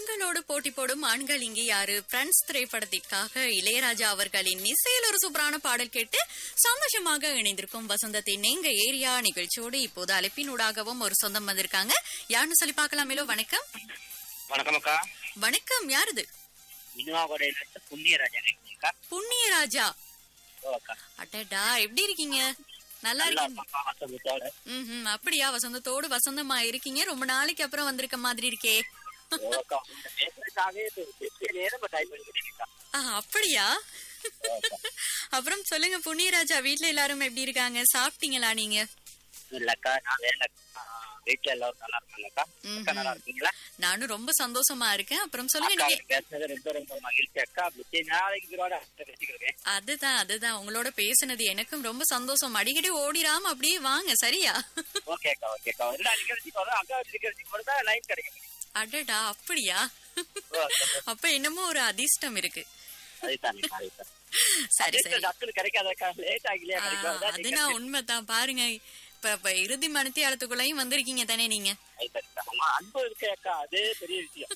பெண்களோடு போட்டி போடும் ஆண்கள் இங்கே யாரு பிரெண்ட்ஸ் திரைப்படத்திற்காக இளையராஜா அவர்களின் இசையில் ஒரு சூப்பரான பாடல் கேட்டு சந்தோஷமாக இணைந்திருக்கும் வசந்தத்தின் எங்க ஏரியா நிகழ்ச்சியோடு இப்போது அழைப்பினூடாகவும் ஒரு சொந்தம் வந்திருக்காங்க யாருன்னு சொல்லி பார்க்கலாமேலோ வணக்கம் வணக்கம் அக்கா வணக்கம் யாருது மினுவாகோடையில இருந்து புண்ணியராஜன் அக்கா புண்ணியராஜா ஓ அக்கா அடடா எப்படி இருக்கீங்க நல்லா நல்லா இருக்கீங்க இருக்கா வசந்தத்தோட ம் அப்படியா வசந்தத்தோடு வசந்தமா இருக்கீங்க ரொம்ப நாளைக்கு அப்புறம் வந்திருக்க மாதிரி இருக்கே ஓ அக்கா உங்க பேசுறதுக்காகவே இது பேசிய நேரம் டைம் பண்ணிக்கிட்டீங்க ஆ, அப்படியா அப்புறம் சொல்லுங்க புண்ணியராஜா வீட்ல எல்லாரும் எப்படி இருக்காங்க சாப்பிட்டீங்களா நீங்க இல்லக்கா நான் வேலை வீட்டுல எல்லாரும் நல்லா இருக்காங்கக்கா அக்கா நல்லா இருக்கீங்களா நானும் ரொம்ப சந்தோஷமா இருக்கேன் அப்புறம் சொல்லுங்க அக்கா நீங்க பேசுனது ரொம்ப ரொம்ப மகிழ்ச்சி அக்கா முக்கிய நாளைக்கு இதோட பேசிக்கிறேன் அதுதான் அதுதான் உங்களோட பேசுனது எனக்கும் ரொம்ப சந்தோஷம் அடிக்கடி ஓடிராம அப்படியே வாங்க சரியா ஓகே அக்கா ஓகே அக்கா இல்லை அடிக்கிறதுக்கு வரும் அக்கா அடிக்கிறதுக்கு வரும் தான் லைன் கிடைக்கும் அடடா அப்படியா ஓ அக்கா அப்ப என்னமோ ஒரு அதிர்ஷ்டம் இருக்கு அதுதான் அதுதான் சரி சரி டக்குனு கிடைக்காதக்கா லேட் ஆகலையா ஆ, கிடைக்காதா அது நான் உண்மைதான் பாருங்க இப்ப இப்ப இறுதி மனத்தி இடத்துக்குள்ளயும் வந்திருக்கீங்க தானே நீங்க ஆமா அன்பு இருக்கு அக்கா அது பெரிய விஷயம்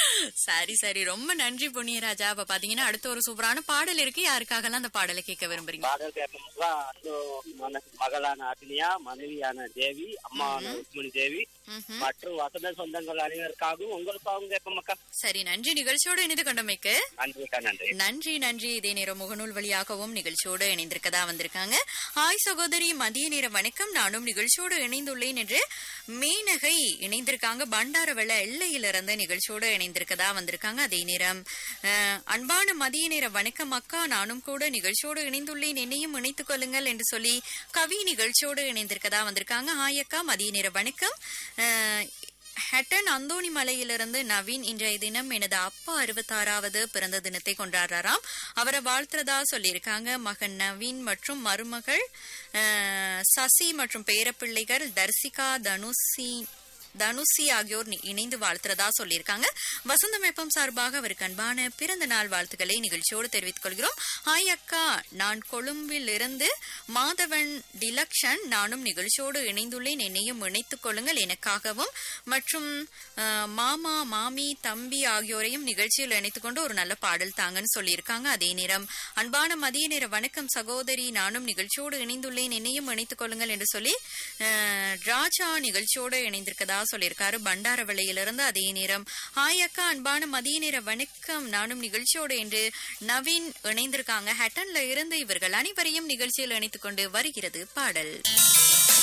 சரி சரி ரொம்ப நன்றி புண்ணியராஜா அப்ப பாத்தீங்கன்னா அடுத்த ஒரு சூப்பரான பாடல் இருக்கு யாருக்காகலாம் அந்த பாடலை கேட்க விரும்புறீங்க பாடல் கேட்போம்னா அந்த மன- மகளான அக்னியா மனைவியான தேவி அம்மாவான ருக்மணி தேவி ம்ஹும். மற்றும் வசந்த சொந்தங்கள் அனைவருக்காகவும் உங்களுக்காகவும் கேட்போம் அக்கா சரி நன்றி நிகழ்ச்சியோடு இணைந்து கொண்டமைக்கு நன்றி அக்கா நன்றி நன்றி நன்றி இதே நேரம் முகநூல் வழியாகவும் நிகழ்ச்சியோடு இணைந்திருக்கதா வந்திருக்காங்க ஹாய் சகோதரி மதிய நேர வணக்கம் நானும் நிகழ்ச்சியோடு இணைந்துள்ளேன் என்று மீனகை இணைந்திருக்காங்க பண்டாரவள எல்லையிலிருந்து நிகழ்ச்சியோடு இணைந்திருக்கதா வந்திருக்காங்க அதே நேரம் அஹ், அன்பான மதிய நேர வணக்கம் அக்கா நானும் கூட நிகழ்ச்சியோடு இணைந்துள்ளேன் என்னையும் இணைத்துக் கொள்ளுங்கள் என்று சொல்லி கவி நிகழ்ச்சியோடு இணைந்திருக்கதா வந்திருக்காங்க ஹாய் அக்கா மதிய நேர வணக்கம் அஹ், ஹட்டன் அந்தோணி மலையிலிருந்து நவீன் இன்றைய தினம் எனது அப்பா அறுபத்தாறாவது பிறந்த தினத்தை கொண்டாடுறாராம் அவரை வாழ்த்துறதா சொல்லியிருக்காங்க மகன் நவீன் மற்றும் மருமகள் அஹ், சசி மற்றும் பேரப்பிள்ளைகள் தர்சிகா தனுசி தனுசி ஆகியோர் நி- இணைந்து வாழ்த்துறதா சொல்லியிருக்காங்க வசந்தம் வெப்பம் சார்பாக அவருக்கு அன்பான பிறந்த நாள் வாழ்த்துக்களை நிகழ்ச்சியோடு தெரிவித்துக் கொள்கிறோம் ஹாய் அக்கா நான் கொழும்பில் இருந்து மாதவன் டிலக்ஷன் நானும் நிகழ்ச்சியோடு இணைந்துள்ளேன் என்னையும் இணைத்துக் கொள்ளுங்கள் எனக்காகவும் மற்றும் அஹ், மாமா மாமி தம்பி ஆகியோரையும் நிகழ்ச்சியில் இணைத்துக் கொண்டு ஒரு நல்ல பாடல் தாங்கன்னு சொல்லியிருக்காங்க அதே நேரம் அன்பான மதிய நேர வணக்கம் சகோதரி நானும் நிகழ்ச்சியோடு இணைந்துள்ளேன் என்னையும் இணைத்துக் கொள்ளுங்கள் என்று சொல்லி அஹ், ராஜா நிகழ்ச்சியோடு இணைந்திருக்கதா சொல்லியிருக்காரு பண்டாரவளையிலிருந்து அதே நேரம் ஹாய் அக்கா அன்பான மதிய நேர வணக்கம் நானும் நிகழ்ச்சியோடு என்று நவீன் இணைந்திருக்காங்க ஹட்டன்ல இருந்து இவர்கள் அனைவரையும் நிகழ்ச்சியில் இணைத்துக் கொண்டு வருகிறது பாடல்